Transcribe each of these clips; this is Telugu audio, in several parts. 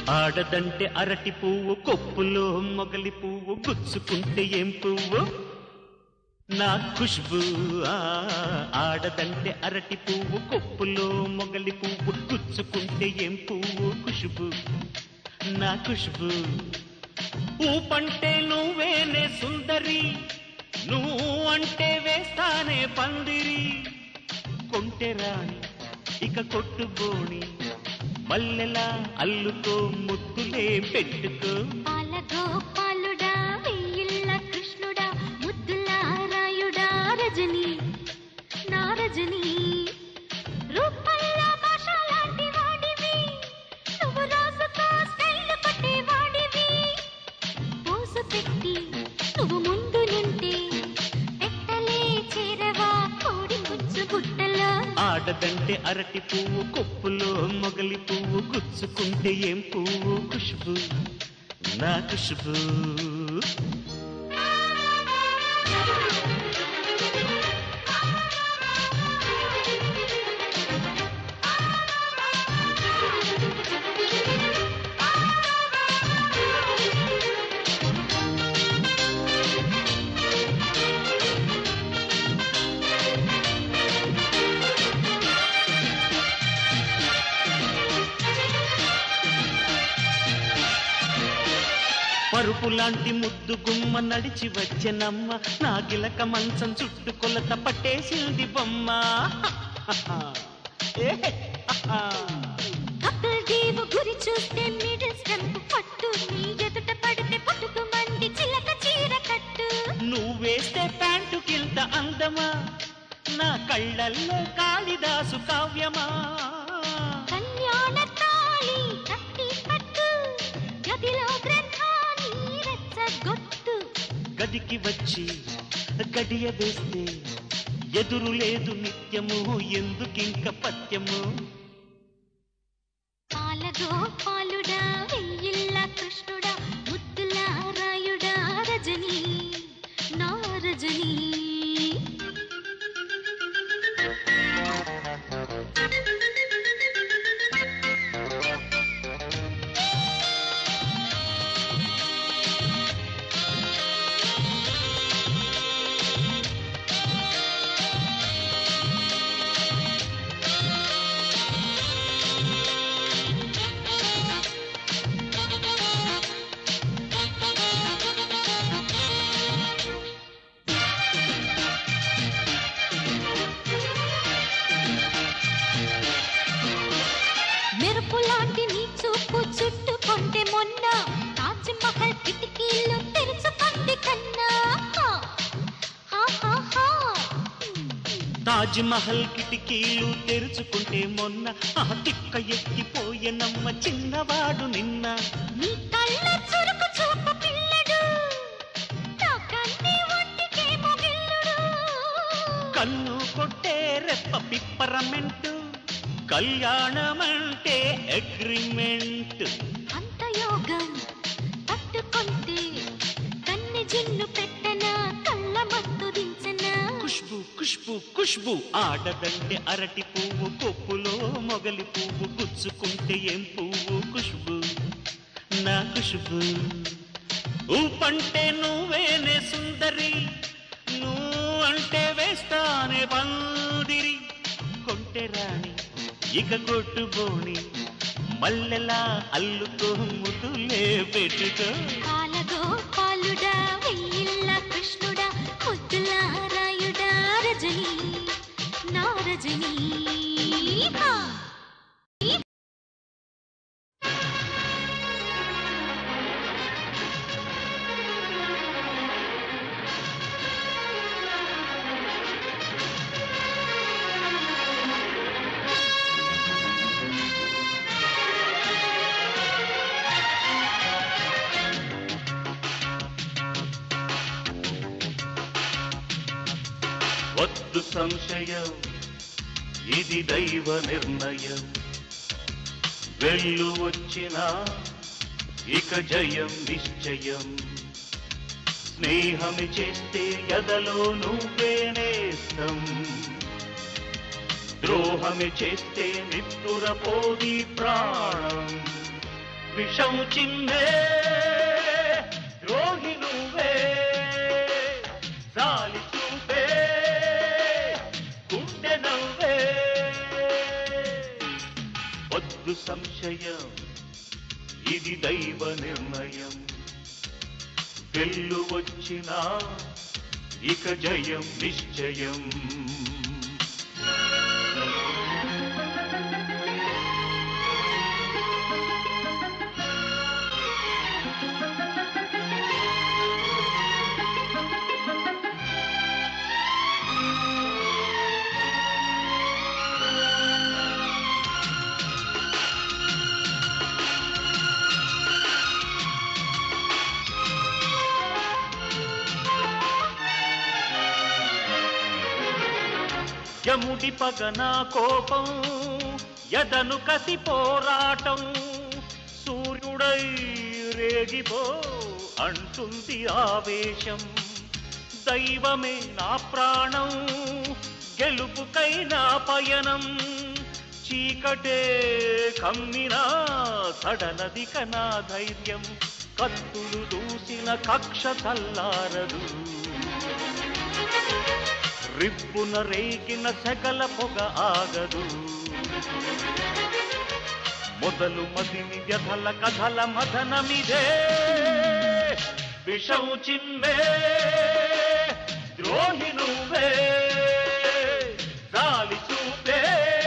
ఆడదంటే అరటి పువ్వు కొప్పులో మొగలి పువ్వు గుచ్చుకుంటే ఏం పువ్వు నా ఖుష్బు ఆ, ఆడదంటే అరటి పువ్వు కొప్పులో మొగలి పువ్వు గుచ్చుకుంటే ఏం పువ్వు ఖుష్బు నా ఖుష్బు ఊపంటే నువ్వేనే సుందరి నువ్వు అంటే వేస్తానే పందిరి కొంటె రాణి ఇక కొట్టుబోణి మల్లెలా అల్లుకో ముద్దులే పెట్టుకో పాలగోపాలుడా వెయ్యిళ్ళ కృష్ణుడా ముద్దుల రాయుడా రజని నా రజని రూపల్ల భాష లాంటి వాడివి నువ్వు రాసుకో స్టైల్ పట్టే వాడివి పోసు పెట్టి నువ్వు ముందు నుండి పెట్టలే చేరవా కోడి ముచ్చు గుట్టలో ఆడదంటే అరటి పువ్వు కొప్పులో మొగలి పువ్వు గుచ్చుకుంటే ఏం పువ్వు ఖుష్బు నా ఖుష్బు పరుపు లాంటి ముద్దు గుమ్మ నడిచి వచ్చెనమ్మ నా గిలక మంచం చుట్టు కొలత పట్టేసింది బొమ్మ ఏ, ఆహా. కపిల్ దేవ్ గురి చూస్తే మిడిల్ స్టెంప్ పట్టు నీ ఎదుట పడితే పట్టుకు మంది చిలక చీర కట్టు నువ్వేస్తే ప్యాంటు కింద అందమా నా కళ్ళల్లో కాళిదాసు కావ్యమా కళ్యాణ తాళి కట్టి పట్టు గదిలో గ్రంథాన్ని రెచ్చగొట్టు గదికి వచ్చి గడియ వేస్తే ఎదురు లేదు నిత్యము ఎందుకింక పత్యము పాలగో పాలుడా వెయ్యిళ్ళ కృష్ణుడా ముద్దుల రాయుడా రజని నా రజని మెరుపు లాంటి నీ చూపు చుట్టుకుంటే మొన్న తాజ్ మహల్ కిటికీలు తెరుచుకుంది కన్నా హా, హా, హా, హా. తాజ్ మహల్ కిటికీలు తెరుచుకుంటే మొన్న ఆ తిక్క ఎక్కిపోయెనమ్మ చిన్నవాడు నిన్న నీ కళ్ళ చురుకు చూపు పిల్లడు నా కన్ని ఒంటికేమో గిల్లుడు కన్ను కొట్టే రెప్ప పిప్పరమెంట్ కళ్యాణమంటే అగ్రిమెంట్ అంత యోగం పట్టుకుంటే కన్నె జిన్ను పెట్టనా కళ్ళ మత్తు దించనా ఖుష్బు ఖుష్బు ఖుష్బు ఆడదంటే అరటి పువ్వు కొప్పులో మొగలి పువ్వు గుచ్చుకుంటే ఏం పువ్వు ఖుష్బు నా ఖుష్బు ఊపంటే నువ్వేనే సుందరి నువ్వు అంటే వేస్తానే పందిరి కొంటె రాణి ఇక కొట్టుబోని మల్లెలా అల్లుకో ముదులే పెట్టుకో పాలగో పాలుడా వెయ్యిళ్ళ కృష్ణుడా ముద్దుల రాయుడా రజని నా రజని హా. వద్దు సంశయం ఇది దైవ నిర్ణయం వెళ్ళు వచ్చినా ఇక జయం నిశ్చయం స్నేహమి చేస్తే ఎదలో నువ్వే నేస్తం ద్రోహమి చేస్తే నిత్తురపోది ప్రాణం విషం చిన్నే ద్రోహి నువ్వే జాలి చూపే గుండె నవ్వే వద్దు సంశయం ఇది దైవ నిర్ణయం వెళ్ళు వచ్చినా ఇక జయం నిశ్చయం యముడి పగన కోపం ఎదను కసి పోరాటం సూర్యుడై రేగిపో అంటుంది ఆవేశం దైవమే నా ప్రాణం గెలుపుకై నా పయనం చీకటే కమ్మినా సడలదిక నా ధైర్యం కత్తులు దూసిన కక్ష చల్లారదు రిప్పున రేగిన సెగల పొగ ఆగదు మొదలు మదిని వ్యధల కథల మదనమిదే విషం చిమ్మే ద్రోహి నువ్వే గాలి చూపే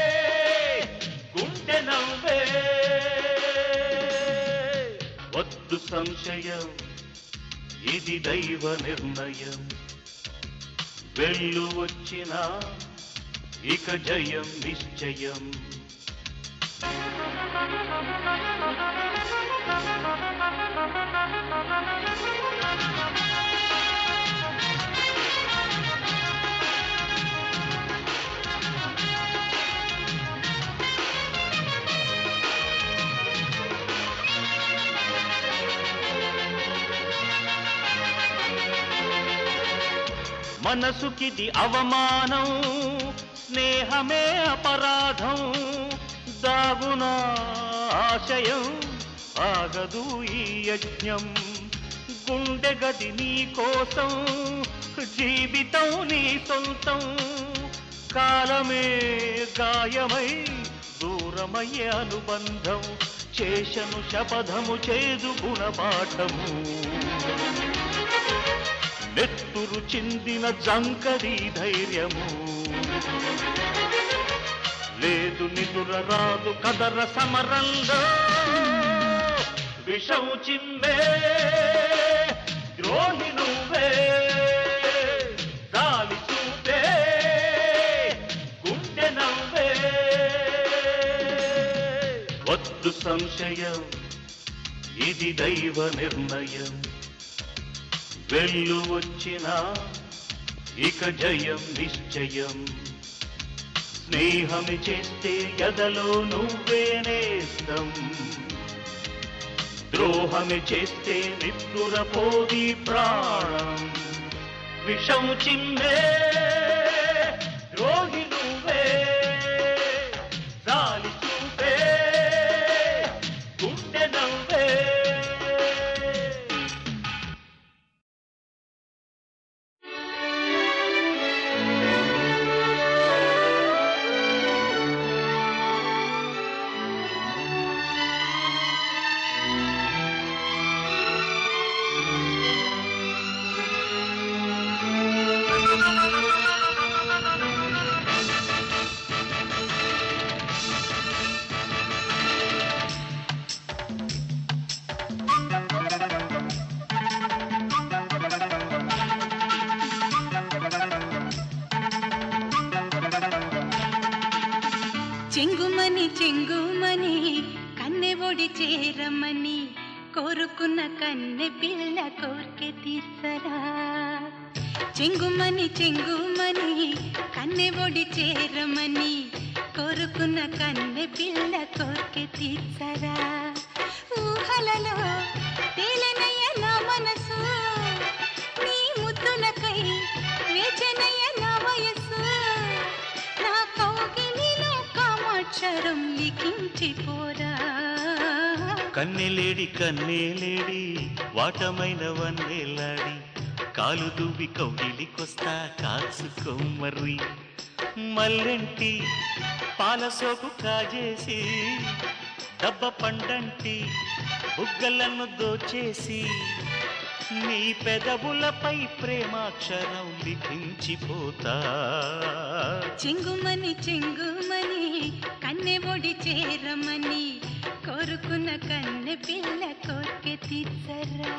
గుండె నవ్వే వద్దు సంశయం ఇది దైవ నిర్ణయం వెళ్ళు వచ్చినా ఇక జయం నిశ్చయం మనసుకిది అవమానం స్నేహమే అపరాధం దాగున ఆశయం ఆగదు ఈ యజ్ఞం గుండె గది నీ కోసం జీవితం నీ సొంతం కాలమే గాయమై దూరమయ్యే అనుబంధం చేశను శపథము చేదు గుణపాఠము నెత్తురు చిందిన జంకరి ధైర్యము లేదు నిదుర రాదు కదర సమరంలో విషం చిమ్మే ద్రోహి నువ్వే గాలి చూపే గుండె నవ్వే వద్దు సంశయం ఇది దైవ నిర్ణయం వెళ్ళు వచ్చినా ఇక జయం నిశ్చయం స్నేహమి చేస్తే ఎదలో నువ్వే నేస్తం ద్రోహమి చేస్తే నిప్పుర పోది ప్రాణం విషం చిమ్మే ద్రోహి నువ్వే గాలి చూపే గుండె నవ్వే చెంగుమని చెంగుమని కన్నె ఒడి చేరమని కోరుకున్న కన్నె పిల్ల కోర్కె తీర్చరా చెంగుమని చెంగుమని కన్నె ఒడి చేరమని కోరుకున్న కన్నె పిల్ల కోర్కె తీర్చరా ఊహలలో తేలనయ్య నా మనసు నీ ముద్దులకై వేచనయ్య నా వయస్సు నా కౌగిలిలో కామాక్షరం లిఖించిపోరా కన్నెలేడి కన్నెలేడి వాటమైన వన్నేలాడి కాలు దువ్వి కౌగిలికొస్తా కాచుకోమర్రి మల్లెంటి పాలసోకు కాజేసి దబ్బ పండంటి బుగ్గలను దోచేసి నీ పెదవులపై ప్రేమాక్షరం లిఖించిపోతా చెంగుమని చెంగుమని కన్నె ఒడి చేరమని కోరుకున్న కన్నె పిల్ల కోరిక తీర్చరా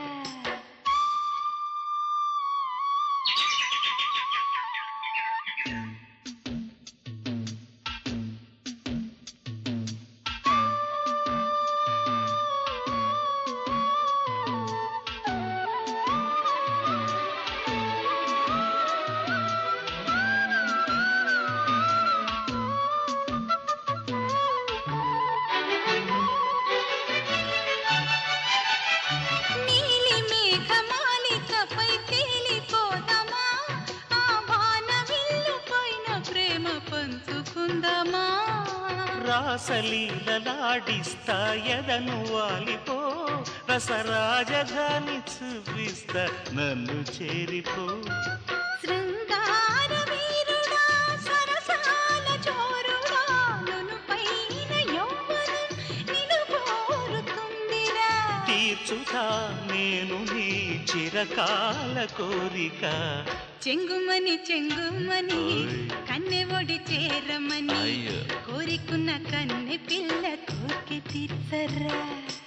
నీలి మేఘమాలికపై తేలిపోదామా ఆ వాన విల్లుపైన ప్రేమ పంచుకుందామా రాసలీలలాడిస్తా ఎదను వాలిపో రసరాజధాని చూపిస్తా నన్ను చేరిపో శృంగార వీరుడా సరసాల చోరుడా నునుపైన యౌవనం నిన్ను కోరుతుందిరా తీర్చుతా నేను నీ చిరకాల కోరిక చెంగుమని చెంగుమని ఓయ్. కన్నె ఒడి చేరమని అయ్యో. కోరికున్న కన్నె పిల్ల కోరిక తీర్చరా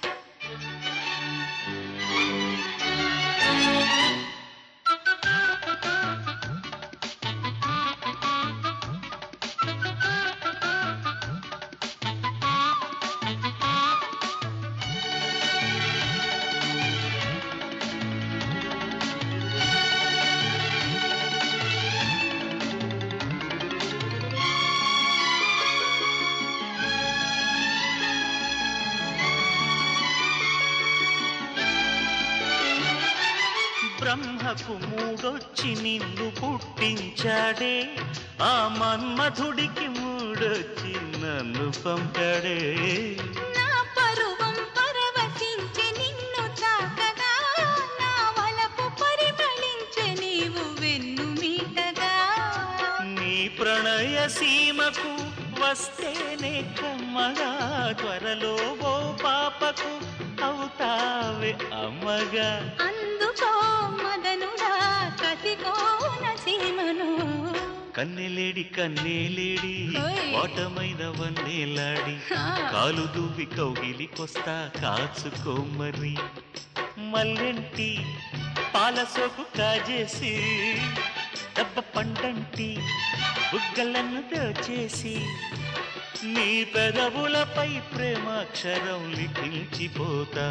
బ్రహ్మకు మూడొచ్చి నిన్ను పుట్టించాడే ఆ మన్మధుడికి మూడొచ్చి నన్ను పంపాడే నా పరువం పరవశించి నిన్ను తాకగా నా వలపు పరిమళించే నీవు వెన్ను మీటగా నీ ప్రణయ సీమకు వస్తేనే కమ్మగా త్వరలో ఓ పాపకు అవుతావే అమ్మగా అందుకో మదనుడా కసికోన సీమను కన్నెలేడి కన్నెలేడి ఓయ్. ఓటమైన వన్నేలాడి ఆ. కాలు దువ్వి కౌగిలికొస్తా కాచుకోమరి మల్లెంటి పాలసోకు కాజేసి దెబ్బ పండంటి బుగ్గలను దోచేసి నీ పెదవులపై ప్రేమాక్షరం లిఖించిపోతా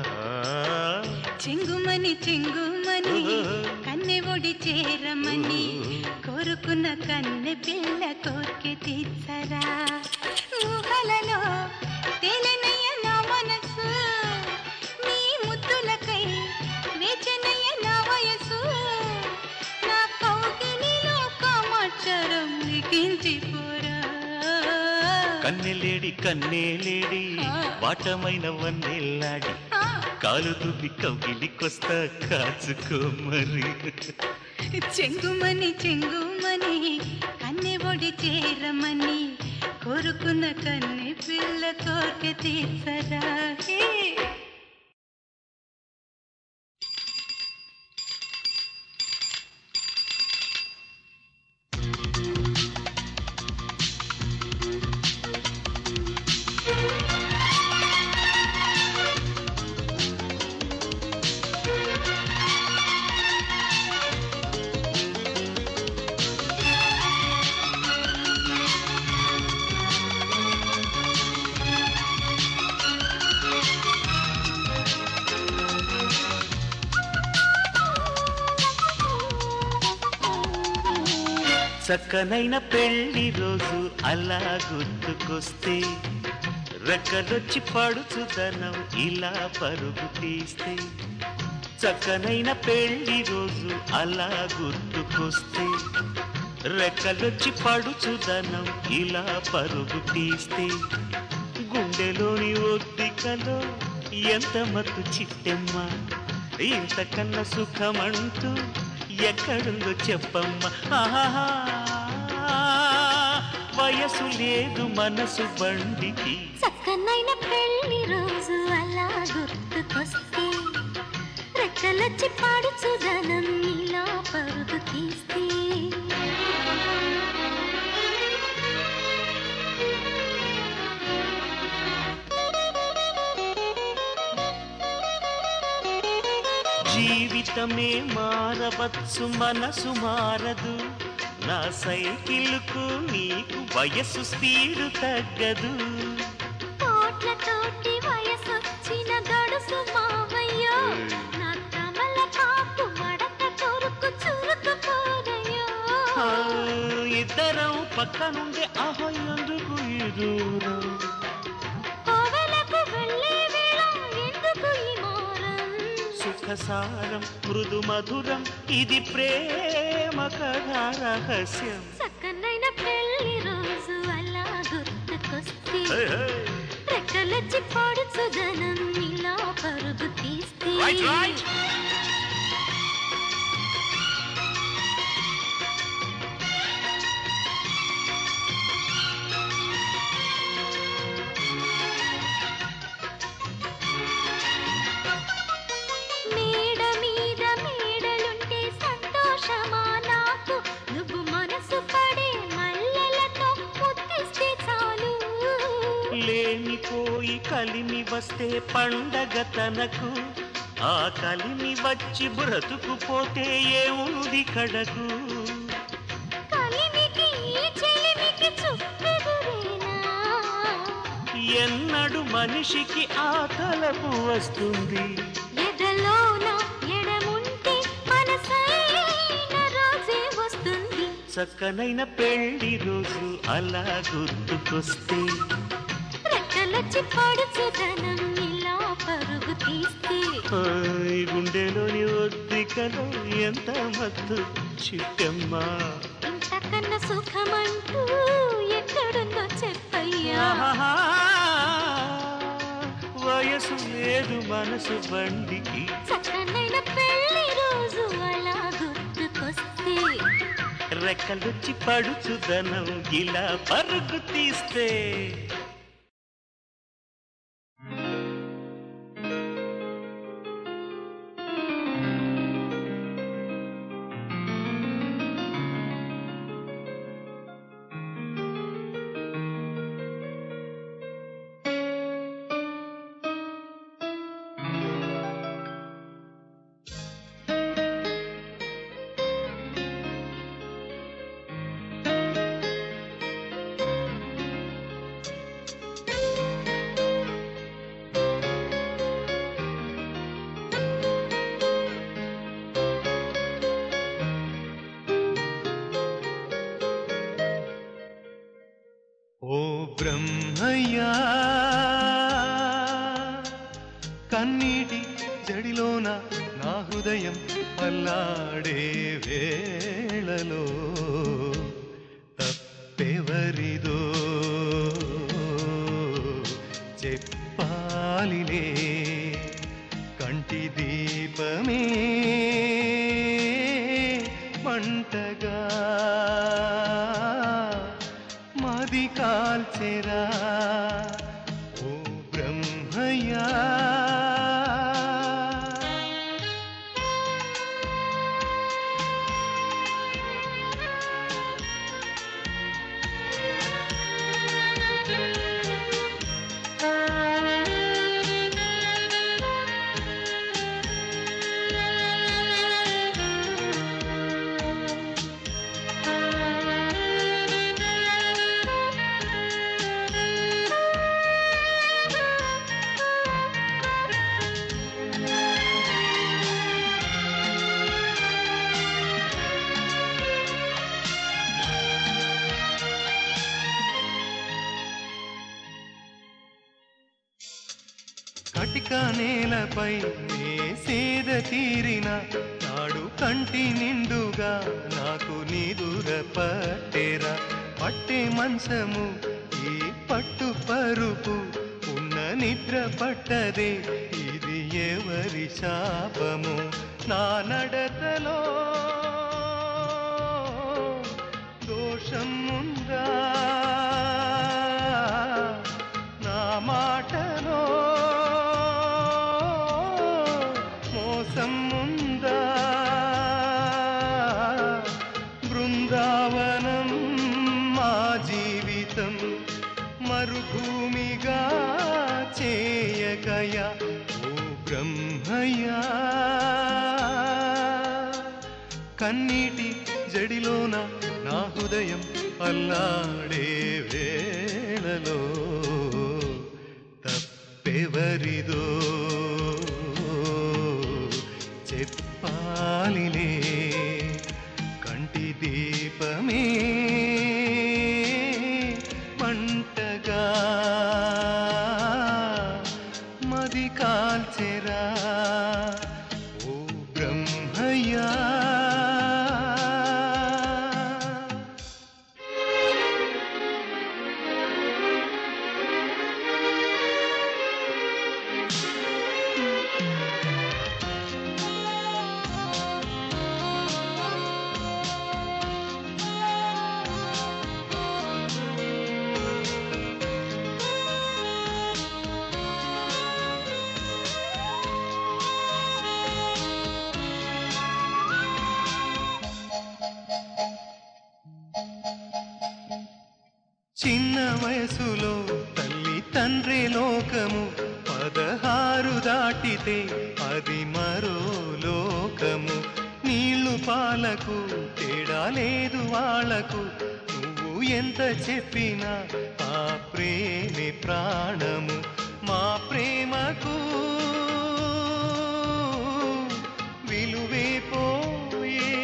చెంగుమని చెంగుమని కన్నె ఒడి చేరమని కోరుకున్న కన్నె పిల్ల కోరిక తీర్చరా ఊహలలో తేలినయ్య నా మనసు నీ ముద్దులకై వేచనయ్య నా వయసు నా కౌగిలిలో కామాక్షరం లిఖించిపోరా కన్నెలేడి కన్నెలేడి ఆ. వాటమైన వన్నెల్లాడి ఆ, కాలు దువ్వి కౌగిలికొస్తా కాచుకోమరి చెంగుమని చెంగుమని కన్నె ఒడి చేరమని కోరుకున్న కన్నె పిల్ల కోరిక తీర్చరా హే. చక్కనైన పెళ్లి రోజు అలా గుర్తుకొస్తే రెక్కలొచ్చి పడుచుదనం ఇలా పరుగు తీస్తే చక్కనైన పెళ్లి రోజు అలా గుర్తుకొస్తే రెక్కలొచ్చి పడుచుదనం ఇలా పరుగు తీస్తే గుండెలోని ఒద్దికలో ఎంత మత్తు చిట్టెమ్మ ఇంతకన్నా సుఖమంటూ ఎక్కడుందో చెప్పమ్మ ఆహాహా వయసు లేదు మనసు బండికి చక్కనైన పెళ్లి రోజు అలా గుర్తుకొస్తే రెక్కలొచ్చి పాడుచుదనం ఇలా పరుగు తీస్తే జీవితమే మారవచ్చు మనసు మారదు నా సైకిల్కు నీకు వయసు స్పీడు తగ్గదు కోట్లతోటి వయసొచ్చిన గడుసు మావయ్యో నా కమల పాపు మడత కొరుకు చురుకు పోరయ్యో ఆ, ఇద్దరం పక్కనుండే ఆహో ఎందుకు ఈ దూరం కోవెలకు వెళ్ళే వేళ ఎందుకు ఈ మోరం సుఖసారం మృదు మధురం ఇది ప్రేమ కథా రహస్యం చక్కనైన పెళ్లి రోజు అలా గుర్తుకొస్తే హే, హే. రెక్కలొచ్చి పొడుచుదనం ఇలా పరుగు తీస్తే Right, right. మేడ మీద మేడలుంటే సంతోషమా నాకు నువ్వు మనసు పడే మల్లెలతో ముద్దిస్తే చాలు లేనిపోయి కలిమి వస్తే పండగ తనకు ఆ కలిమి వచ్చి బ్రతుకుపోతే ఏముంది కడకు కలిమికి చెలిమికి చుట్టెదురేనా ఎన్నడు మనిషికి ఆ తలపు వస్తుంది ఎదలోన ఎడముంటే మనసైన రోజే వస్తుంది చక్కనైన పెళ్లి రోజు అలా గుర్తుకొస్తే రెక్కలొచ్చి పడుచుదనం ఇలా పరుగు తీస్తే ఓయ్ గుండెలోని ఒద్దికలో ఎంత మత్తు చిట్టమ్మా ఇంతకన్నా సుఖమంటూ ఎక్కడుందో చెప్పయ్యా ఆహాహా. వయసు లేదు మనసు బండికి చక్కనైన పెళ్లి రోజు అలా గుర్తుకొస్తే రెక్కలొచ్చి పడుచుదనం ఇలా పరుగు తీస్తే ఓ బ్రహ్మయ్యా కన్నీటి జడిలోన నా హృదయం అల్లాడే వేళలో తప్పెవరిదో చెప్పాలిలే కంటి దీపమే మంటగా మది కాల్చెరా ఓ బ్రహ్మయ్యా కటిక నేలపై సేద తీరిన నాడు కంటి నిండుగా నాకు నిదుర పట్టెరా పట్టే మంచము ఈ పట్టు పరుపు ఉన్న నిద్ర నిద్ర పట్టదే ఇది ఎవరి శాపము నా నడతలో దోషం ఉందా నా మాటలో మోసం ఉందా బృందావనం మా జీవితం మరుభూమిగా చేయకయా ఓ బ్రహ్మయ్యా కన్నీటి జడిలోన నా హృదయం అల్లాడే వేళలో తప్పెవరిదో చెప్పాలిలే కంటి దీపమే మంటగా మది కాల్చెరా ఓ బ్రహ్మయ్యా చిన్న వయసులో తల్లి తండ్రి లోకము పదహారు దాటితే అది మరో లోకము నీళ్లు పాలకు తేడా లేదు వాళ్లకు నువ్వు ఎంత చెప్పినా ఆ ప్రేమి ప్రాణము మా ప్రేమకు విలువే పోయే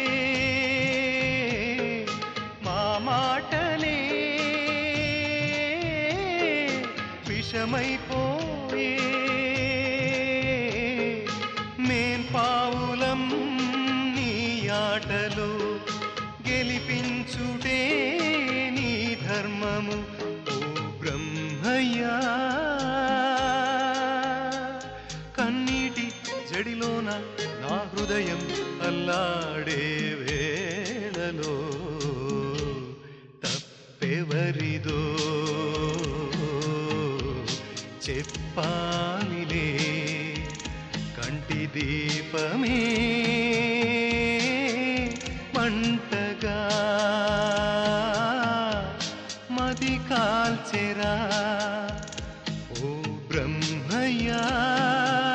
మా మాటలే విషమైపోయే మేం పావులం నీ ఆటలో గెలిపించుటే నీ ధర్మము ఓ బ్రహ్మయ్యా కన్నీటి జడిలోన నా హృదయం అల్లాడే వేళలో తప్పెవరిదో చెప్పాలిలే కంటి దీపమే మంటగా మది కాల్చెరా ఓ బ్రహ్మయ్యా